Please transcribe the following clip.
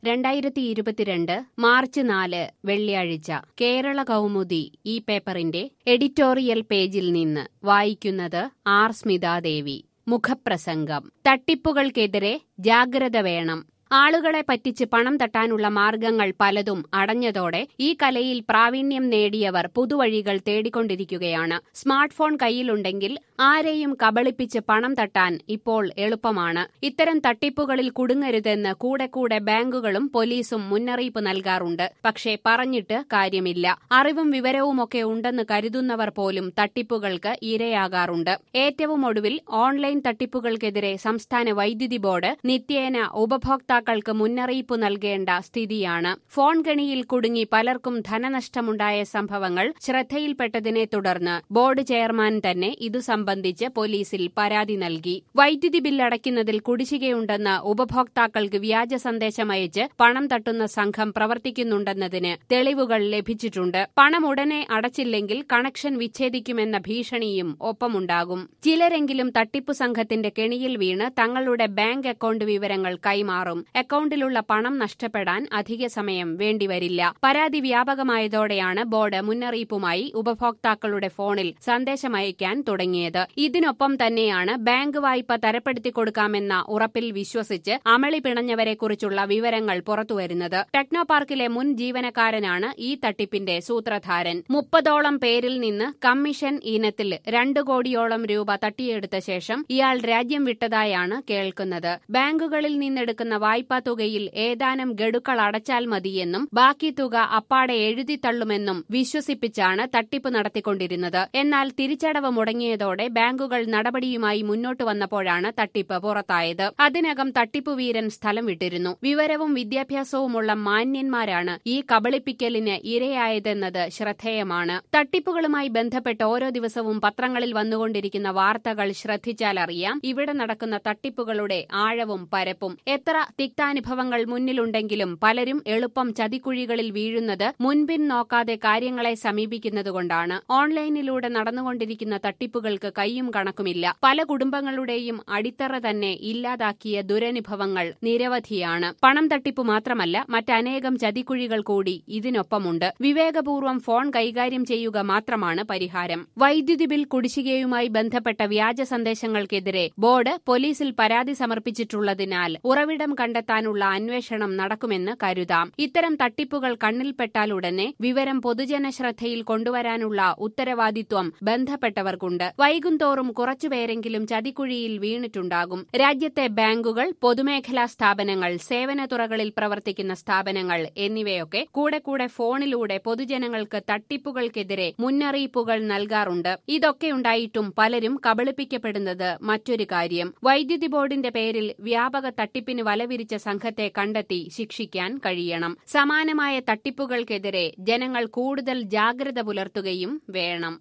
രണ്ടായിരത്തി ഇരുപത്തിരണ്ട് മാർച്ച് നാല് വെള്ളിയാഴ്ച കേരള കൗമുദി ഈ പേപ്പറിന്റെ എഡിറ്റോറിയൽ പേജിൽ നിന്ന് വായിക്കുന്നത് ആർ സ്മിതാദേവി മുഖപ്രസംഗം തട്ടിപ്പുകൾക്കെതിരെ ജാഗ്രത വേണം ആളുകളെ പറ്റിച്ച് പണം തട്ടാനുള്ള മാർഗങ്ങൾ പലതും അടഞ്ഞതോടെ ഈ കലയിൽ പ്രാവീണ്യം നേടിയവർ പുതുവഴികൾ തേടിക്കൊണ്ടിരിക്കുകയാണ് സ്മാർട്ട് ഫോൺ കയ്യിലുണ്ടെങ്കിൽ ആരെയും കബളിപ്പിച്ച് പണം തട്ടാൻ ഇപ്പോൾ എളുപ്പമാണ് ഇത്തരം തട്ടിപ്പുകളിൽ കുടുങ്ങരുതെന്ന് കൂടെ കൂടെ ബാങ്കുകളും പോലീസും മുന്നറിയിപ്പ് നൽകാറുണ്ട് പക്ഷേ പറഞ്ഞിട്ട് കാര്യമില്ല അറിവും വിവരവുമൊക്കെ ഉണ്ടെന്ന് കരുതുന്നവർ പോലും തട്ടിപ്പുകൾക്ക് ഇരയാകാറുണ്ട് ഏറ്റവും ഒടുവിൽ ഓൺലൈൻ തട്ടിപ്പുകൾക്കെതിരെ സംസ്ഥാന വൈദ്യുതി ബോർഡ് നിത്യേന ഉപഭോക്താക്കൾ ഉപഭോക്താക്കൾക്ക് മുന്നറിയിപ്പ് നൽകേണ്ട സ്ഥിതിയാണ് ഫോൺ കെണിയിൽ കുടുങ്ങി പലർക്കും ധനനഷ്ടമുണ്ടായ സംഭവങ്ങൾ ശ്രദ്ധയിൽപ്പെട്ടതിനെ തുടർന്ന് ബോർഡ് ചെയർമാൻ തന്നെ ഇതു സംബന്ധിച്ച് പോലീസിൽ പരാതി നൽകി വൈദ്യുതി ബിൽ അടയ്ക്കുന്നതിൽ കുടിശ്ശികയുണ്ടെന്ന് ഉപഭോക്താക്കൾക്ക് വ്യാജ സന്ദേശമയച്ച് പണം തട്ടുന്ന സംഘം പ്രവർത്തിക്കുന്നുണ്ടെന്നതിന് തെളിവുകൾ ലഭിച്ചിട്ടുണ്ട് പണം ഉടനെ അടച്ചില്ലെങ്കിൽ കണക്ഷൻ വിച്ഛേദിക്കുമെന്ന ഭീഷണിയും ഒപ്പമുണ്ടാകും ചിലരെങ്കിലും തട്ടിപ്പു സംഘത്തിന്റെ കെണിയിൽ വീണ് തങ്ങളുടെ ബാങ്ക് അക്കൌണ്ട് വിവരങ്ങൾ കൈമാറും അക്കൌണ്ടിലുള്ള പണം നഷ്ടപ്പെടാൻ അധിക സമയം വേണ്ടിവരില്ല പരാതി വ്യാപകമായതോടെയാണ് ബോർഡ് മുന്നറിയിപ്പുമായി ഉപഭോക്താക്കളുടെ ഫോണിൽ സന്ദേശമയക്കാൻ തുടങ്ങിയത് ഇതിനൊപ്പം തന്നെയാണ് ബാങ്ക് വായ്പ തരപ്പെടുത്തി കൊടുക്കാമെന്ന ഉറപ്പിൽ വിശ്വസിച്ച് അമളി പിണഞ്ഞവരെക്കുറിച്ചുള്ള വിവരങ്ങൾ പുറത്തുവരുന്നത് ടെക്നോ പാർക്കിലെ മുൻ ജീവനക്കാരനാണ് ഈ തട്ടിപ്പിന്റെ സൂത്രധാരൻ മുപ്പതോളം പേരിൽ നിന്ന് കമ്മീഷൻ ഇനത്തിൽ രണ്ടു കോടിയോളം രൂപ തട്ടിയെടുത്ത ശേഷം ഇയാൾ രാജ്യം വിട്ടതായാണ് കേൾക്കുന്നത് ബാങ്കുകളിൽ നിന്നെടുക്കുന്ന വായ്പാ തുകയിൽ ഏതാനും ഗഡുക്കൾ അടച്ചാൽ മതിയെന്നും ബാക്കി തുക അപ്പാടെ എഴുതിത്തള്ളുമെന്നും വിശ്വസിപ്പിച്ചാണ് തട്ടിപ്പ് നടത്തിക്കൊണ്ടിരുന്നത് എന്നാൽ തിരിച്ചടവ് മുടങ്ങിയതോടെ ബാങ്കുകൾ നടപടിയുമായി മുന്നോട്ട് വന്നപ്പോഴാണ് തട്ടിപ്പ് പുറത്തായത് അതിനകം തട്ടിപ്പ് വീരൻ സ്ഥലം വിട്ടിരുന്നു വിവരവും വിദ്യാഭ്യാസവുമുള്ള മാന്യന്മാരാണ് ഈ കബളിപ്പിക്കലിന് ഇരയായതെന്നത് ശ്രദ്ധേയമാണ് തട്ടിപ്പുകളുമായി ബന്ധപ്പെട്ട് ഓരോ ദിവസവും പത്രങ്ങളിൽ വന്നുകൊണ്ടിരിക്കുന്ന വാർത്തകൾ ശ്രദ്ധിച്ചാൽ അറിയാം ഇവിടെ നടക്കുന്ന തട്ടിപ്പുകളുടെ ആഴവും പരപ്പും എത്ര തിക്താനുഭവങ്ങൾ മുന്നിലുണ്ടെങ്കിലും പലരും എളുപ്പം ചതിക്കുഴികളിൽ വീഴുന്നത് മുൻപിൻ നോക്കാതെ കാര്യങ്ങളെ സമീപിക്കുന്നതുകൊണ്ടാണ് ഓൺലൈനിലൂടെ നടന്നുകൊണ്ടിരിക്കുന്ന തട്ടിപ്പുകൾക്ക് കയ്യും കണക്കുമില്ല പല കുടുംബങ്ങളുടെയും അടിത്തറ തന്നെ ഇല്ലാതാക്കിയ ദുരനുഭവങ്ങൾ നിരവധിയാണ് പണം തട്ടിപ്പ് മാത്രമല്ല മറ്റനേകം ചതിക്കുഴികൾ കൂടി ഇതിനൊപ്പമുണ്ട് വിവേകപൂർവ്വം ഫോൺ കൈകാര്യം ചെയ്യുക മാത്രമാണ് പരിഹാരം വൈദ്യുതി ബിൽ കുടിശ്ശികയുമായി ബന്ധപ്പെട്ട വ്യാജ സന്ദേശങ്ങൾക്കെതിരെ ബോർഡ് പോലീസിൽ പരാതി സമർപ്പിച്ചിട്ടുള്ളതിനാൽ ഉറവിടം കണ്ടെത്താനുള്ള അന്വേഷണം നടക്കുമെന്ന് കരുതാം ഇത്തരം തട്ടിപ്പുകൾ കണ്ണിൽപ്പെട്ടാലുടനെ വിവരം പൊതുജന ശ്രദ്ധയിൽ കൊണ്ടുവരാനുള്ള ഉത്തരവാദിത്വം ബന്ധപ്പെട്ടവർക്കുണ്ട് വൈകുന്തോറും കുറച്ചുപേരെങ്കിലും ചതിക്കുഴിയിൽ വീണിട്ടുണ്ടാകും രാജ്യത്തെ ബാങ്കുകൾ പൊതുമേഖലാ സ്ഥാപനങ്ങൾ സേവന തുറകളിൽ പ്രവർത്തിക്കുന്ന സ്ഥാപനങ്ങൾ എന്നിവയൊക്കെ കൂടെ കൂടെ ഫോണിലൂടെ പൊതുജനങ്ങൾക്ക് തട്ടിപ്പുകൾക്കെതിരെ മുന്നറിയിപ്പുകൾ നൽകാറുണ്ട് ഇതൊക്കെയുണ്ടായിട്ടും പലരും കബളിപ്പിക്കപ്പെടുന്നത് മറ്റൊരു കാര്യം വൈദ്യുതി ബോർഡിന്റെ പേരിൽ വ്യാപക തട്ടിപ്പിന് വലവിരിച്ച സംഘത്തെ കണ്ടെത്തി ശിക്ഷിക്കാൻ കഴിയണം സമാനമായ തട്ടിപ്പുകൾക്കെതിരെ ജനങ്ങൾ കൂടുതൽ ജാഗ്രത പുലർത്തുകയും വേണം